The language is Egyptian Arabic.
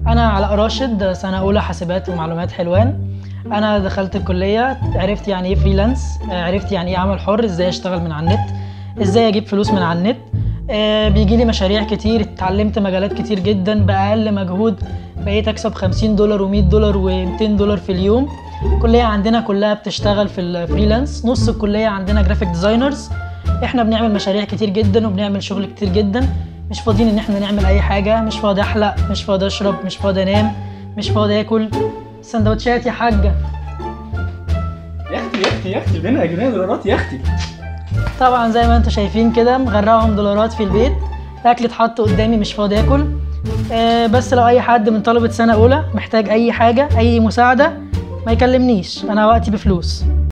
انا علاء راشد سنه اولى حاسبات ومعلومات حلوان انا دخلت الكليه عرفت يعني ايه فريلانس عرفت يعني ايه عمل حر ازاي اشتغل من على النت ازاي اجيب فلوس من على النت بيجي لي مشاريع كتير اتعلمت مجالات كتير جدا باقل مجهود بقيت اكسب 50 دولار و100 دولار و200 دولار في اليوم الكليه عندنا كلها بتشتغل في الفريلانس نص الكليه عندنا جرافيك ديزاينرز احنا بنعمل مشاريع كتير جدا وبنعمل شغل كتير جدا مش فاضيين ان احنا نعمل اي حاجه مش فاضي احلق مش فاضي اشرب مش فاضي انام مش فاضي اكل سندوتشات يا حاجه يا اختي يا اختي يا اختي منها جنيه دولارات يا اختي طبعا زي ما انتم شايفين كده مغرقهم دولارات في البيت الاكل اتحط قدامي مش فاضي اكل آه بس لو اي حد من طلبه سنه اولى محتاج اي حاجه اي مساعده ما يكلمنيش انا وقتي بفلوس